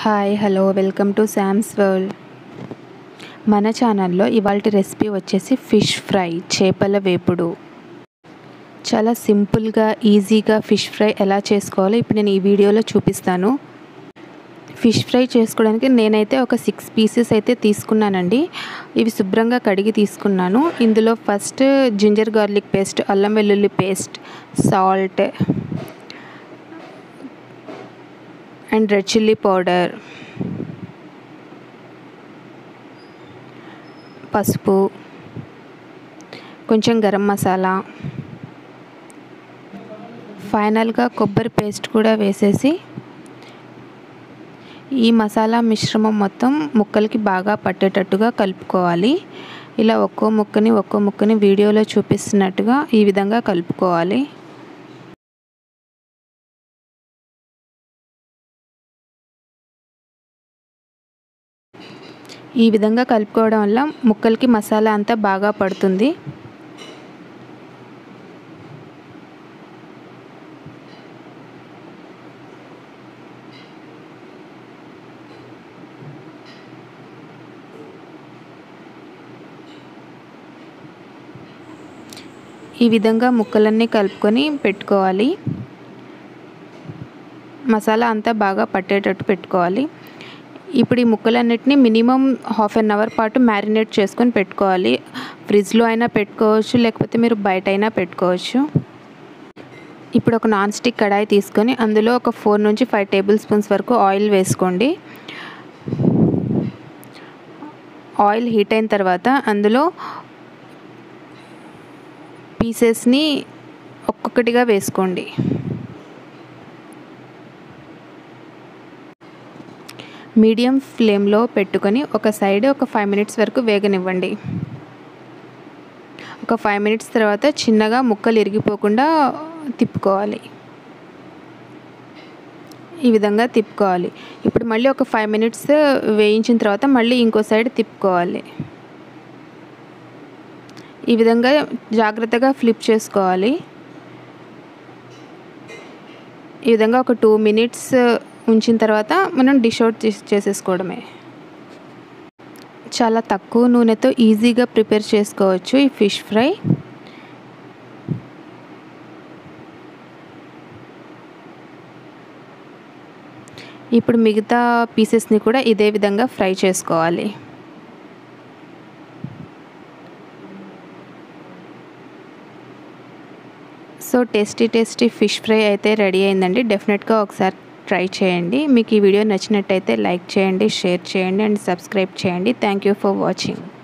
hi hello welcome to Sam's world మన ఛానల్లో ఇవాళ రెసిపీ వచ్చేసి ఫిష్ ఫ్రై చేపల వేపుడు చాలా సింపుల్గా ఈజీగా ఫిష్ ఫ్రై ఎలా చేసుకోవాలో ఇప్పుడు నేను ఈ వీడియోలో చూపిస్తాను ఫిష్ ఫ్రై చేసుకోవడానికి నేనైతే ఒక సిక్స్ పీసెస్ అయితే తీసుకున్నానండి ఇవి శుభ్రంగా కడిగి తీసుకున్నాను ఇందులో ఫస్ట్ జింజర్ గార్లిక్ పేస్ట్ అల్లం వెల్లుల్లి paste salt and red chilli powder పసుపు కొంచెం గరం మసాలా ఫైనల్గా కొబ్బరి పేస్ట్ కూడా వేసేసి ఈ మసాలా మిశ్రమం మొత్తం ముక్కలకి బాగా పట్టేటట్టుగా కలుపుకోవాలి ఇలా ఒక్కో ముక్కని ఒక్కో ముక్కని వీడియోలో చూపిస్తున్నట్టుగా ఈ విధంగా కలుపుకోవాలి ఈ విధంగా కలుపుకోవడం వల్ల ముక్కలకి మసాలా అంతా బాగా పడుతుంది ఈ విధంగా ముక్కలన్నీ కలుపుకొని పెట్టుకోవాలి మసాలా అంతా బాగా పట్టేటట్టు పెట్టుకోవాలి ఇప్పుడు ఈ ముక్కలన్నిటిని మినిమం హాఫ్ అన్ అవర్ పాటు మ్యారినేట్ చేసుకొని పెట్టుకోవాలి ఫ్రిడ్జ్లో అయినా పెట్టుకోవచ్చు లేకపోతే మీరు బయట అయినా పెట్టుకోవచ్చు ఇప్పుడు ఒక నాన్ స్టిక్ కడాయి తీసుకొని అందులో ఒక ఫోర్ నుంచి ఫైవ్ టేబుల్ స్పూన్స్ వరకు ఆయిల్ వేసుకోండి ఆయిల్ హీట్ అయిన తర్వాత అందులో పీసెస్ని ఒక్కొక్కటిగా వేసుకోండి మీడియం ఫ్లేమ్లో పెట్టుకొని ఒక సైడ్ ఒక ఫైవ్ మినిట్స్ వరకు వేగనివ్వండి ఒక ఫైవ్ మినిట్స్ తర్వాత చిన్నగా ముక్కలు ఇరిగిపోకుండా తిప్పుకోవాలి ఈ విధంగా తిప్పుకోవాలి ఇప్పుడు మళ్ళీ ఒక ఫైవ్ మినిట్స్ వేయించిన తర్వాత మళ్ళీ ఇంకో సైడ్ తిప్పుకోవాలి ఈ విధంగా జాగ్రత్తగా ఫ్లిప్ చేసుకోవాలి ఈ విధంగా ఒక టూ మినిట్స్ ఉంచిన తర్వాత మనం డిష్ అవుట్ చేసేసుకోవడమే చాలా తక్కువ నూనెతో ఈజీగా ప్రిపేర్ చేసుకోవచ్చు ఈ ఫిష్ ఫ్రై ఇప్పుడు మిగతా పీసెస్ని కూడా ఇదే విధంగా ఫ్రై చేసుకోవాలి so tasty tasty fish fry అయితే రెడీ అయిందండి డెఫినెట్గా ఒకసారి ట్రై చేయండి మీకు ఈ వీడియో నచ్చినట్టయితే లైక్ చేయండి షేర్ చేయండి అండ్ సబ్స్క్రైబ్ చేయండి థ్యాంక్ యూ ఫర్ వాచింగ్